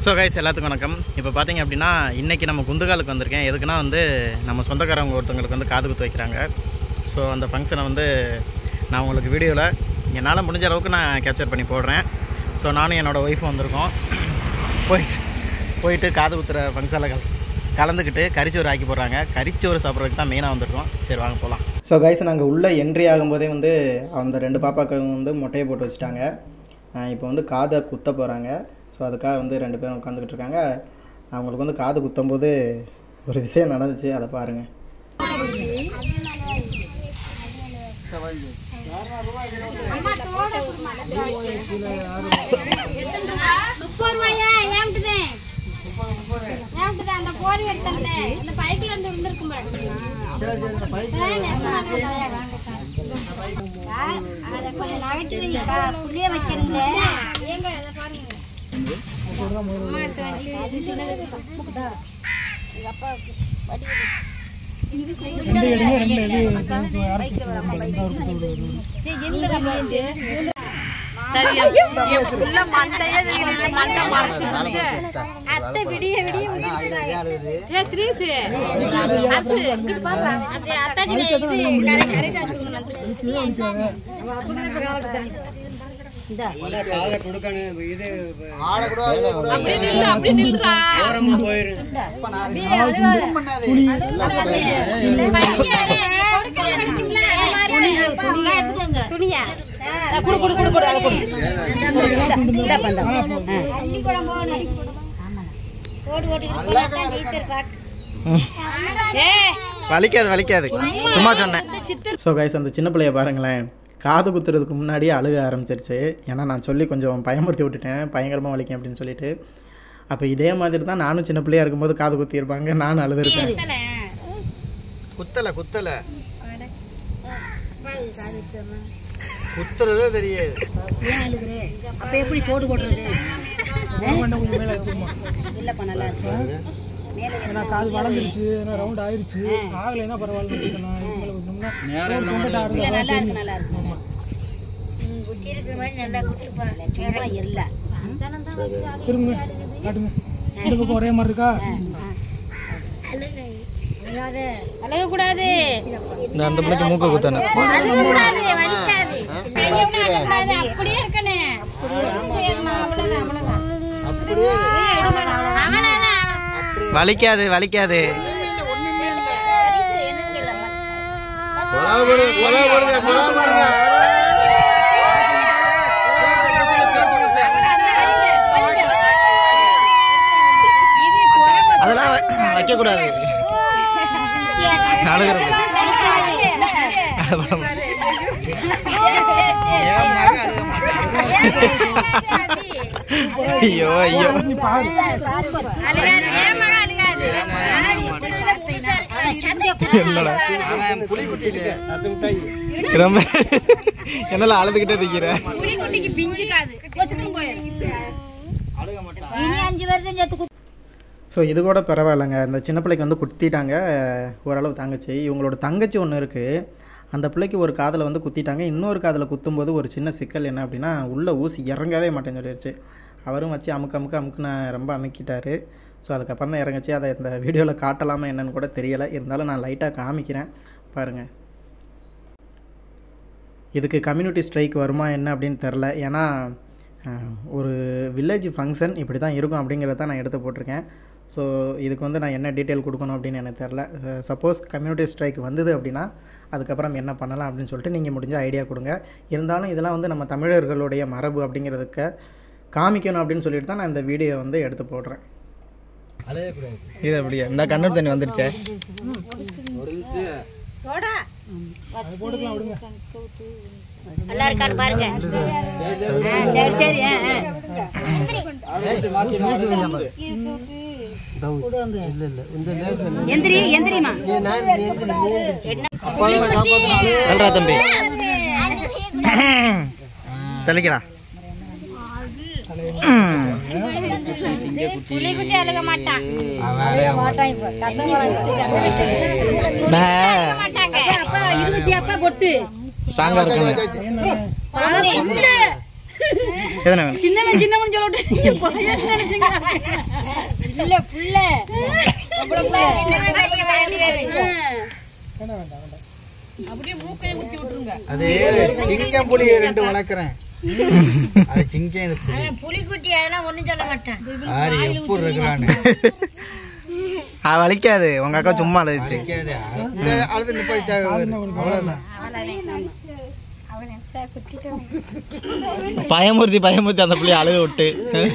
So guys எல்லாத்துக்கும் வணக்கம் இப்போ பார்த்தீங்க அப்படின்னா இன்றைக்கி நம்ம குந்துகாலுக்கு வந்திருக்கேன் எதுக்குன்னா வந்து நம்ம சொந்தக்காரவங்க ஒருத்தவங்களுக்கு வந்து காது குத்து வைக்கிறாங்க ஸோ அந்த ஃபங்க்ஷனை வந்து நான் உங்களுக்கு வீடியோவில் என்னால் முடிஞ்ச அளவுக்கு நான் கேப்சர் பண்ணி போடுறேன் ஸோ நானும் என்னோடய ஒய்ஃபும் வந்திருக்கோம் போயிட்டு போயிட்டு காது குத்துற ஃபங்க்ஷனில் கல கலந்துக்கிட்டு கறிச்சோறு ஆக்கி போடுறாங்க கறிச்சோறு சாப்பிட்றதுக்கு தான் மெயினாக வந்திருக்கோம் சரி வாங்க போகலாம் ஸோ கைஸ் நாங்கள் உள்ளே என்ட்ரி ஆகும்போதே வந்து அந்த ரெண்டு பாப்பாக்கள் வந்து மொட்டையை போட்டு வச்சுட்டாங்க இப்போ வந்து காதை குத்த போகிறாங்க ஸோ அதுக்காக வந்து ரெண்டு பேரும் உட்காந்துக்கிட்டு இருக்காங்க அவங்களுக்கு வந்து காது குத்தும்போது ஒரு விஷயம் நடந்துச்சு அதை பாருங்கள் முப்பது ரூபாயா ஏன்ட்டுதேன் ஏன்ட்டுதேன் அந்த போரி எடுத்தேன்ல அந்த பைக்ல இருந்து இருந்திருக்கும் அதை கொஞ்சம் நகட்டுறீங்கக்கா புளிய வைக்கிறீங்க ஏங்க அதை பாருங்க அம்மா எடுத்து வாங்கி இது சின்னது இது அப்பாவுக்கு அத்தை விடிய விடிய அத்தாச்சி இது கரை கரை துணியா வலிக்காது வலிக்காது சும்மா சொன்னேன் ஸோ கைஸ் அந்த சின்ன பிள்ளைய பாருங்களேன் காது குத்துறதுக்கு முன்னாடியே அழுக ஆரம்பிச்சிருச்சு ஏன்னா நான் சொல்லி கொஞ்சம் பயமுறுத்தி விட்டுட்டேன் பயங்கரமாக வலிக்கும் அப்படின்னு சொல்லிட்டு அப்போ இதே மாதிரி தான் நானும் சின்ன பிள்ளையா இருக்கும்போது காது குத்திருப்பாங்க நானும் அழுதுருப்பேன் குத்தலை குத்தலை குத்துறதே தெரியாது அப்ப எப்படி கோடு போடுறது இல்லப்பா நல்லா இருக்கு ஏன்னா காது வளர்ந்துருச்சு ஏன்னா ரவுண்ட் ஆயிருச்சு ஆகலைன்னா பரவாயில்ல விட்டுக்கலாம். இதுக்கு மேல விட்டோம்னா ஒரு கொம்பட்டா இருந்தா இல்ல நல்லா இருக்கு நல்லா இருக்கு சும்மா இல்ல திரும்ப காட்டுங்க இந்த பக்கம் ஒரே மாதிரி இருக்கா அழக கூடாது இந்த அந்த பிள்ளைக்கு மூக்க குத்தணும் அழுக கூடாது வலிக்காது கையெல்லாம் அழுக கூடாது அப்படியே இருக்கனே சரிம்மா, அவ்வளவுதான் அவ்வளவுதான் அவ்வளவுதான் வலிக்காது வலிக்காது அதெல்லாம் வ- வைக்கக்கூடாது அழுகிறது ஐயோ ஐயோ அழுகாது ஏன் மகன் அழுகாது என்னடா ரொம்ப என்னால அழுதுகிட்டே இருக்கிற புலிக்குட்டிக்கு பிஞ்சுக்காது வச்சுட்டு போயிரு இனி அஞ்சு வருஷம் சேர்த்து ஸோ இது கூட பரவாயில்லைங்க இந்த சின்ன பிள்ளைக்கு வந்து குத்திட்டாங்க ஓரளவு தாங்கச்சி இவங்களோட தங்கச்சி ஒன்று இருக்குது அந்த பிள்ளைக்கு ஒரு காதில் வந்து குத்திட்டாங்க இன்னொரு காதில் குத்தும்போது ஒரு சின்ன சிக்கல் என்ன அப்படின்னா உள்ளே ஊசி இறங்கவே மாட்டேன்னு சொல்லிடுச்சு அவரும் வச்சு அமுக்க அமுக்க அமுக்குன்னு ரொம்ப அமுக்கிட்டாரு ஸோ அதுக்கப்புறம் தான் இறங்குச்சு அதை இந்த வீடியோவில் காட்டலாமா என்னன்னு கூட தெரியலை இருந்தாலும் நான் லைட்டாக காமிக்கிறேன் பாருங்கள் இதுக்கு கம்யூனிட்டி ஸ்ட்ரைக் வருமா என்ன அப்படின்னு தெரில ஏன்னா அஹ், ஒரு வில்லேஜ் ஃபங்க்ஷன் இப்படி தான் இருக்கும் அப்படிங்கிறத தான் நான் எடுத்து போட்டிருக்கேன் ஸோ இதுக்கு வந்து நான் என்ன டீட்டெயில் கொடுக்கணும் அப்படின்னு எனக்கு தெரில சப்போஸ் கம்யூனிட்டி ஸ்ட்ரைக் வந்தது அப்படின்னா அதுக்கப்புறம் என்ன பண்ணலாம் அப்படின்னு சொல்லிட்டு நீங்கள் முடிஞ்ச ஐடியா கொடுங்க இருந்தாலும் இதெல்லாம் வந்து நம்ம தமிழர்களுடைய மரபு அப்படிங்கிறதுக்கு காமிக்கணும் அப்படின்னு சொல்லிட்டு தான் நான் இந்த வீடியோ வந்து எடுத்து போடுறேன் இது அப்படியா இந்த கண்ணூர் தண்ணி வந்துருச்சே நல்லா இருக்கான்னு பாருங்க ஆ, சரி சரி ஆ, ஆ. எந்திரி எந்திரிமா சொல்றா தம்பி தெளிக்கடா புலிக்குட்டி அழுக மாட்டான் பே மாட்டாங்க அப்பா இருந்துச்சு அப்பா பொட்டு ஸ்ட்ராங்கா இருக்கணும் எதனா வேணும் சின்னவன் சின்னவன் சொல்லிட்டு நீங்க பையன் நினைச்சீங்களா இல்ல புள்ள அது சிங்கம் புலி ரெண்டு வளர்க்குறேன் அது சிங்கம் இது புலி புலிக்குட்டி அதெல்லாம் ஒண்ணும் சொல்ல மாட்டேன் யாரு எப்படி இருக்கிறான்னு அது வலிக்காது உங்க அக்கா சும்மா அழுதுச்சு சிக்காது அந்த அழுது நிப்பாட்டாக அவ்வளோதான் பயமுறுத்தி பயமுறுத்தி அந்த பிள்ளைய அழுக விட்டு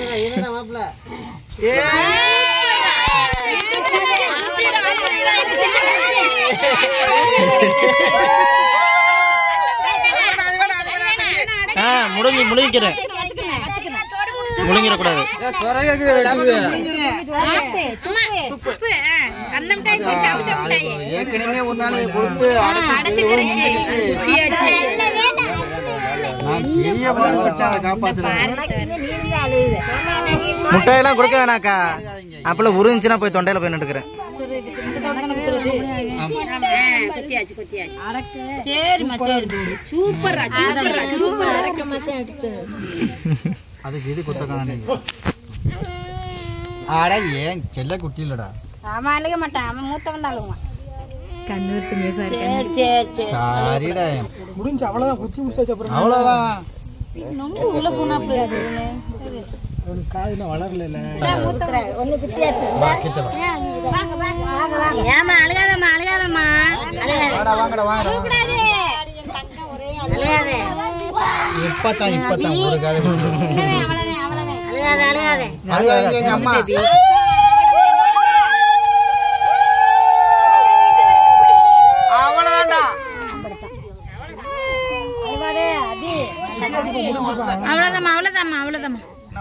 ஆ முழுங்கி முழுங்கிக்கிறேன் முழுங்கிடக்கூடாது ஏற்கனவே ஒரு நாள் கொடுத்து அடைச்சு ஒரு முன்னுக்கு நான் பெரிய பாடுபட்டேன் அதை காப்பாத்துறேன் முட்டையெல்லாம் கொடுக்க வேணாக்கா அப்பல உருந்துச்சுன்னா போய் தொண்டையில போய் நின்றுக்கிறேன் கொத்தியாச்சு கொத்தியாச்சு சரிம்மா சரி சூப்பரா சூப்பரா சூப்பரா அதுக்கு இது குத்தக்கான நீங்க ஆடா ஏன் செல்ல குட்டி இல்லடா அவன் அழுக மாட்டான் அவன் மூத்தவன் தான் அழுவான் சரி சரி சரி சாரிடா முடிஞ்சு அவ்வளோதான் குத்தி முடிச்சாச்சு அப்புறம் அவ்வளோதான் ரொம்ப உள்ள போனா அப்படி அது அவனுக்கு காது இன்னும் வளரல ஒண்ணு குத்தியாச்சு கிட்ட வா. ஏமா அழுகாதம்மா அழுகாதம்மா வாடா வாங்கடா வாங்கடா அழுகாதே இப்பதான் இப்பதான் ஒரு கதை அழுகாத அழுகாதே அழுகாதீங்க எங்க அம்மா அவ்வளவுதான்டா அவ்வளவுதாம்மா அவ்வளவுதாம்மா அவ்வளவுதாம்மா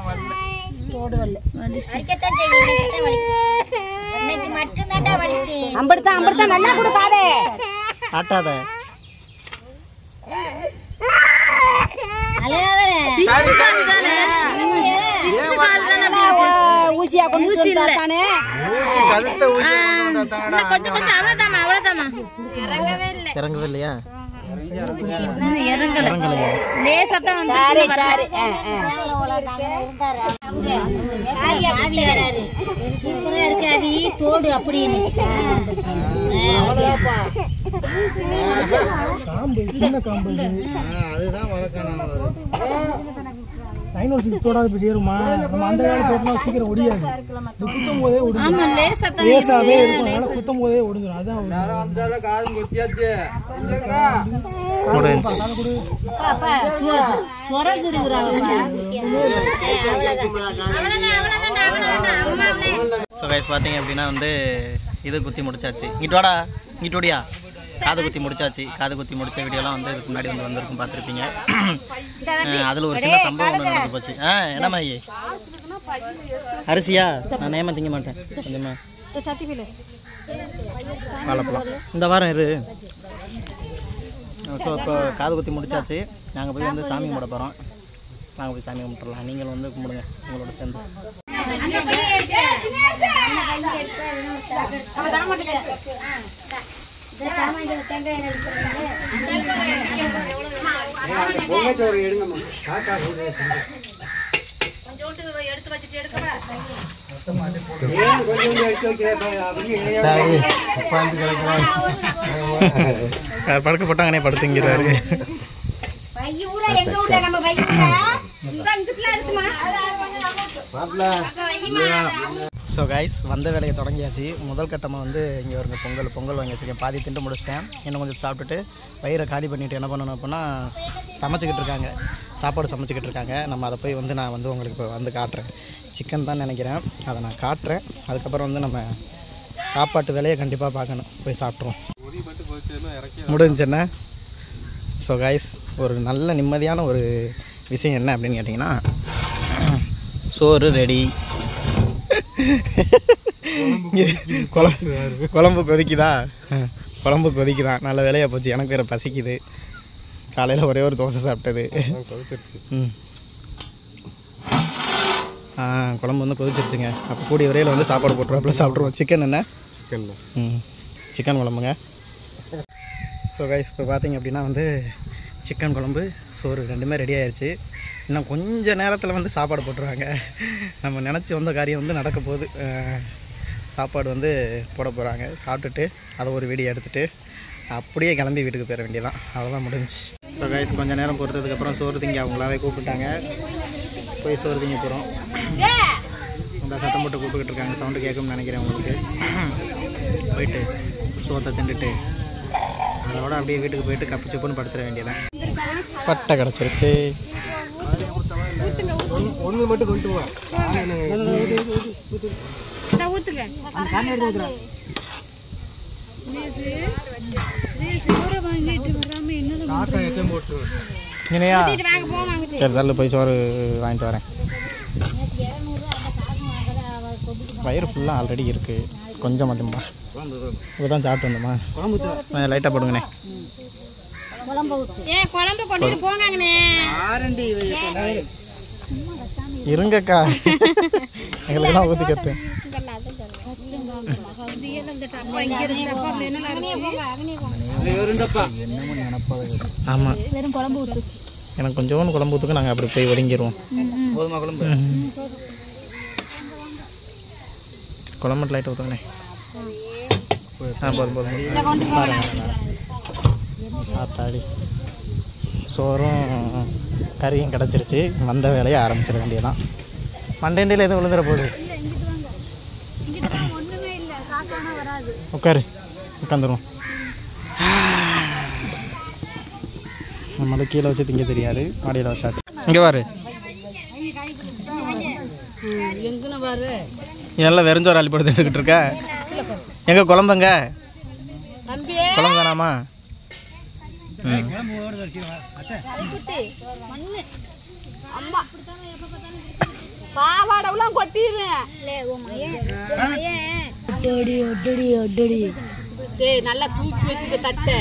வலிக்கத்தான் செய்யும் இன்னைக்கு தான் வலிக்கும் இன்னைக்கு மட்டும்தான்டா வலிக்கும் அம்படுத்தான் அம்படுத்தான் நல்லா கொடுக்காதே ஆட்டாத ஊசியா கொண்டு ஊசி இல்ல கழுத்த ஊசி கொண்டு வந்தா தானடா கொஞ்சம் கொஞ்சம் அவ்வளவுதாம்மா அவ்வளவுதாம்மா இறங்கவே இல்ல இறங்கவே இல்லையா இறங்கல லேசா தான் வந்து சூப்பரா இருக்கு அடி தோடு அப்படின்னு காம்பு சின்ன காம்பு இது ஆ, அதுதான் வளர்க்கணும் நைன் ஒரு சிக்ஸ் தோடாது இப்போ சேருமா நம்ம அந்த காலத்து தோட்டினா சீக்கிரம் ஒடியாது இது குத்தும் போதே ஒடிஞ்சிடும் ஆமா லேசா தான் லேசாவே இருக்கும் அதனால குத்தும் போதே ஒடிஞ்சிடும் அதான் முடிஞ்சு சொரது ஸோ கைஸ் பார்த்தீங்க அப்படின்னா வந்து இது குத்தி முடிச்சாச்சு இங்கிட்டு வாடா இங்கிட்டு ஓடியா காது குத்தி முடிச்சாச்சு காது குத்தி முடிச்ச வீடியோலாம் வந்து இதுக்கு முன்னாடி வந்து வந்திருக்கும் பார்த்துருப்பீங்க அதில் ஒரு சின்ன சம்பவம் ஒன்று நடந்து போச்சு ஆ என்ன மாதிரி அரிசியா நான் நேமா திங்க மாட்டேன் கொஞ்சமா வாழைப்பழம் இந்த வாரம் இரு ஸோ இப்போ காது குத்தி முடிச்சாச்சு நாங்கள் போய் வந்து சாமி கும்பிட போகிறோம் நாங்கள் போய் சாமி கும்பிட்டுறலாம் நீங்களும் வந்து கும்பிடுங்க உங்களோட சேர்ந்து தாடி, உட்கார்ந்து கிடக்குறான். படுக்க போட்டாங்கன்னே படுத்துங்கிறாரு பையூரா எங்க ஊர்ல நம்ம பையூரா மாப்பிள, ஸோ கைஸ் வந்த வேலையை தொடங்கியாச்சு முதல் கட்டமாக வந்து இங்கே ஒரு பொங்கல் பொங்கல் வாங்கி வச்சுருக்கேன் பாதி திண்டு முடிச்சிட்டேன் இன்னும் கொஞ்சம் சாப்பிட்டுட்டு வயிறை காலி பண்ணிவிட்டு என்ன பண்ணணும் அப்படின்னா சமைச்சிக்கிட்டு இருக்காங்க சாப்பாடு சமைச்சிக்கிட்டு இருக்காங்க நம்ம அதை போய் வந்து நான் வந்து உங்களுக்கு இப்போ வந்து காட்டுறேன் சிக்கன் தான் நினைக்கிறேன் அதை நான் காட்டுறேன் அதுக்கப்புறம் வந்து நம்ம சாப்பாட்டு வேலையை கண்டிப்பாக பார்க்கணும் போய் சாப்பிட்ருவோம் முடிஞ்சுண்ணே ஸோ கைஸ் ஒரு நல்ல நிம்மதியான ஒரு விஷயம் என்ன அப்படின்னு கேட்டிங்கன்னா சோறு ரெடி குழம்பு குழம்பு கொதிக்குதா குழம்பு கொதிக்குதான் நல்ல வேலையாக போச்சு எனக்கு வேறு பசிக்குது காலையில் ஒரே ஒரு தோசை சாப்பிட்டது ம் ஆ குழம்பு வந்து கொதிச்சிருச்சுங்க அப்போ கூடிய வரையில் வந்து சாப்பாடு போட்டுருவோம் சாப்பிட்ருவோம் சிக்கன் என்ன ம் சிக்கன் குழம்புங்க ஸோ கைஸ் இப்போ பார்த்தீங்க அப்படின்னா வந்து சிக்கன் குழம்பு சோறு ரெண்டுமே ரெடி ஆயிடுச்சு இன்னும் கொஞ்ச நேரத்தில் வந்து சாப்பாடு போட்டுருவாங்க நம்ம நினச்சி வந்த காரியம் வந்து நடக்க போகுது அஹ், சாப்பாடு வந்து போட போகிறாங்க சாப்பிட்டுட்டு அதை ஒரு வீடியோ எடுத்துகிட்டு அப்படியே கிளம்பி வீட்டுக்கு போயிட வேண்டியதான் அவ்வளோதான் முடிஞ்சுச்சு ஸோ கைஸ் கொஞ்சம் நேரம் பொறுத்ததுக்கப்புறம் சோறு திங்க அவங்களாவே கூப்பிட்டாங்க போய் சோறு திங்க போகிறோம் இந்த சத்தம் போட்டு கூப்பிட்டுக்கிட்டு இருக்காங்க சவுண்டு கேட்கும்னு நினைக்கிறேன் உங்களுக்கு போயிட்டு சோத்தை தின்னுட்டு அதோட அப்படியே வீட்டுக்கு போயிட்டு கப்பு சுப்புன்னு படுத்துட வேண்டியதான் பட்டை கிடச்சிருச்சு ஒன்று மட்டும் கொண்டு வா ஊத்துங்க காக்கா எத்தையும் போட்டு இனியா வாங்க போவோம் வாங்க சரி தள்ளு போய் சோறு வாங்கிட்டு வரேன் வயிறு ஃபுல்லாக ஆல்ரெடி இருக்குது கொஞ்சம் மட்டுமா இப்போ தான் சாப்பிட்டு வந்தோமா லைட்டாக போடுங்கண்ணே ஏ குழம்பு கொண்டுட்டு போங்கண்ணே ஆரண்டி இருங்கக்கா எங்களுக்கெல்லாம் ஊற்றி கட்டு என்னமோ நினப்பாக ஆமாம் வெறும் குழம்பு ஊத்து எனக்கு கொஞ்சோண்டு குழம்பு ஊற்றுக்கு நாங்கள் அப்படி போய் ஒதுங்கிடுவோம் போதுமா குழம்பு குழம்பு லைட்டாக ஊற்றுங்கண்ணே ஆ போதும் போதும் ஆத்தாடி சோறும் கறியும் கிடச்சிருச்சு வந்த வேலையை ஆரம்பிச்சிட வேண்டியதான் மண்டேண்டியில் எதுவும் விழுந்துட போகுது ஒண்ணுமே இல்ல காக்கானா வராது உட்காரு உட்காந்துருவோம் நம்மளுக்கு கீழே வச்சு திங்க தெரியாது மாடியில் வச்சாச்சு இங்கே பாரு எங்கன்னு பாரு இதெல்லாம் வெறிஞ்சோறு அள்ளி போட்டு எடுத்துக்கிட்டு இருக்க எங்க குழம்புங்க தம்பி குழம்பு வேணாமா ம் மண்ணு அம்மா பாவாடவுலாம் கொட்டிடுறேன் டேய் நல்லா தூக்கி வச்சுக்க தட்டை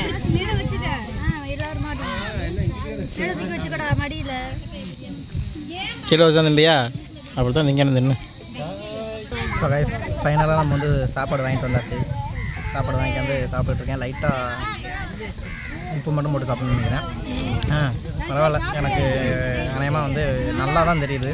கீழே வச்சா திண்டியா அப்படி தான் திங்க தின்னு ஸோ கைஸ் ஃபைனலாக நம்ம வந்து சாப்பாடு வாங்கிட்டு வந்தாச்சு சாப்பாடு வாங்கிட்டு வந்து சாப்பிட்டுட்டு இருக்கேன் லைட்டாக உப்பு மட்டும் போட்டு சாப்பிடணும்னு நினைக்கிறேன் ஆ பரவாயில்ல எனக்கு அநேகமாக வந்து நல்லா தான் தெரியுது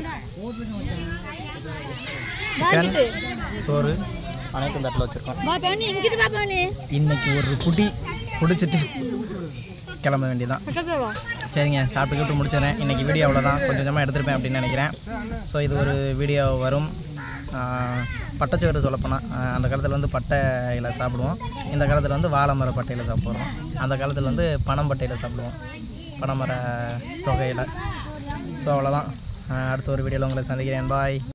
சிக்கன் சோறு அனைத்தும் தட்டில் வச்சுருக்கோம் இங்கிட்டு பாப்பானே இன்னைக்கு ஒரு குடி குடிச்சிட்டு கிளம்ப வேண்டியதான் சரிங்க சாப்பிட்டுக்கிட்டு முடிச்சிடறேன் இன்றைக்கி வீடியோ அவ்வளோதான் கொஞ்சம் கொஞ்சமாக எடுத்திருப்பேன் அப்படின்னு நினைக்கிறேன் ஸோ இது ஒரு வீடியோ வரும் ஆஹ், பட்டைச்சோறு சொல்லப்போனால் ஆஹ், அந்த காலத்தில் வந்து பட்டையில் சாப்பிடுவோம் இந்த காலத்தில் வந்து வாழை மர பட்டையில் சாப்பிட்றோம் அந்த காலத்தில் வந்து பனம் பட்டையில் சாப்பிடுவோம் பனைமர தொகையில் ஸோ அவ்வளோதான் ஆஹ், அடுத்த ஒரு வீடியோவில் உங்களை சந்திக்கிறேன் பாய்